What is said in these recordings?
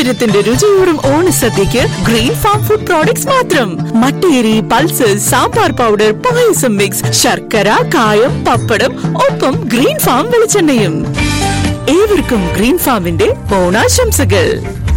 പാരമ്പര്യത്തിന്റെ രുചിയോടും ഓണസദ്യക്ക് ഗ്രീൻ ഫാം ഫുഡ് പ്രോഡക്ട്സ് മാത്രം മട്ടേരി pulses sambar powder payasam mix ശർക്കര കായം പപ്പടം ഒപ്പം ഗ്രീൻ ഫാം വെളിച്ചെണ്ണയും ഏവർക്കും ഗ്രീൻ ഫാമിന്റെ ഓണാശംസകൾ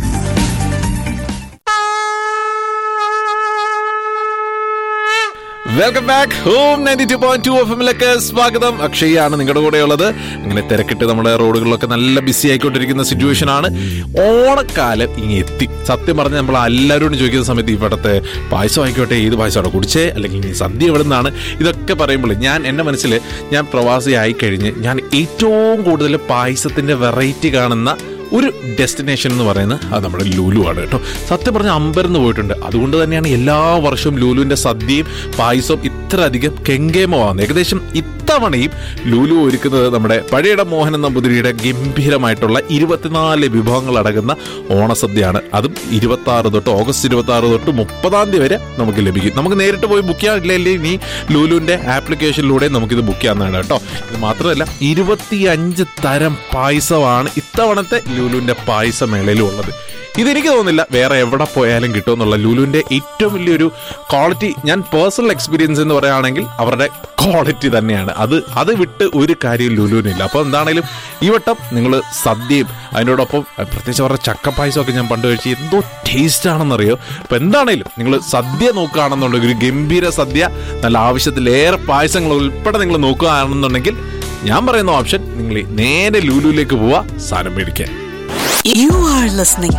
welcome back home ninety two point two F എമ്മിലേക്ക് സ്വാഗതം അക്ഷയാണ് നിങ്ങളുടെ കൂടെ ഉള്ളത് ഇങ്ങനെ തിരക്കിട്ട് നമ്മുടെ റോഡുകളിലൊക്കെ നല്ല ബിസി ആയിക്കൊണ്ടിരിക്കുന്ന സിറ്റുവേഷൻ ആണ് ഓണക്കാലം ഇനി എത്തി സത്യം പറഞ്ഞ് നമ്മൾ എല്ലാവരോടും ചോദിക്കുന്ന സമയത്ത് ഇവിടുത്തെ പായസം ആയിക്കോട്ടെ ഏത് പായസമാണോ കുടിച്ചേ അല്ലെങ്കിൽ ഈ സദ്യ എവിടെ നിന്നാണ് ഇതൊക്കെ പറയുമ്പോൾ ഞാൻ എൻ്റെ മനസ്സിൽ ഞാൻ പ്രവാസി ആയി കഴിഞ്ഞ് ഞാൻ ഏറ്റവും കൂടുതൽ പായസത്തിന്റെ വെറൈറ്റി കാണുന്ന ഒരു ഡെസ്റ്റിനേഷൻ എന്ന് പറയുന്നത് അത് നമ്മുടെ ലുലു ആണ് കേട്ടോ സത്യം പറഞ്ഞ അമ്പരന്ന് പോയിട്ടുണ്ട് അതുകൊണ്ട് തന്നെയാണ് എല്ലാ വർഷവും ലുലുവിന്റെ സദ്യയും പായസവും ഇത്ര അധികം കെങ്കേമമാകുന്നത് ഏകദേശം ഇത്തവണയും ലുലു ഒരുക്കുന്നത് നമ്മുടെ പഴയട മോഹനൻ നമ്പൂതിരിയുടെ ഗംഭീരമായിട്ടുള്ള ഇരുപത്തിനാല് വിഭവങ്ങൾ അടങ്ങുന്ന ഓണസദ്യയാണ് അതും ഇരുപത്തി ആറ് തൊട്ട് ഓഗസ്റ്റ് ഇരുപത്തി ആറ് തൊട്ട് മുപ്പതാം തീയതി വരെ നമുക്ക് ലഭിക്കും നമുക്ക് നേരിട്ട് പോയി ബുക്ക് ചെയ്യാനില്ല ഇനി ലുലുവിന്റെ ആപ്ലിക്കേഷനിലൂടെ നമുക്കിത് ബുക്ക് ചെയ്യാവുന്നതാണ് കേട്ടോ ഇത് മാത്രമല്ല ഇരുപത്തിയഞ്ച് തരം പായസമാണ് ഇത്തവണത്തെ ലുലുവിന്റെ പായസമേളയിലും ഉള്ളത് ഇതെനിക്ക് തോന്നുന്നില്ല വേറെ എവിടെ പോയാലും കിട്ടുമെന്നുള്ള ലുലുവിന്റെ ഏറ്റവും വലിയൊരു ക്വാളിറ്റി ഞാൻ പേഴ്സണൽ എക്സ്പീരിയൻസ് എന്ന് പറയുകയാണെങ്കിൽ അവരുടെ ക്വാളിറ്റി തന്നെയാണ് അത് അത് വിട്ട് ഒരു കാര്യം ലുലുവിനില്ല അപ്പോൾ എന്താണേലും ഈ വട്ടം നിങ്ങൾ സദ്യയും അതിനോടൊപ്പം പ്രത്യേകിച്ച് അവരുടെ ചക്കപ്പായസമൊക്കെ ഞാൻ പണ്ട് കഴിച്ച് എന്തോ ടേസ്റ്റ് ആണെന്നറിയോ അപ്പോൾ എന്താണേലും നിങ്ങൾ സദ്യ നോക്കുകയാണെന്നുണ്ടെങ്കിൽ ഒരു ഗംഭീര സദ്യ നല്ല ആവശ്യത്തിലേറെ പായസങ്ങൾ ഉൾപ്പെടെ നിങ്ങൾ നോക്കുകയാണെന്നുണ്ടെങ്കിൽ ഞാൻ പറയുന്ന ഓപ്ഷൻ നിങ്ങൾ നേരെ ലുലുവിലേക്ക് പോവുക സാധനം മേടിക്കാൻ You are listening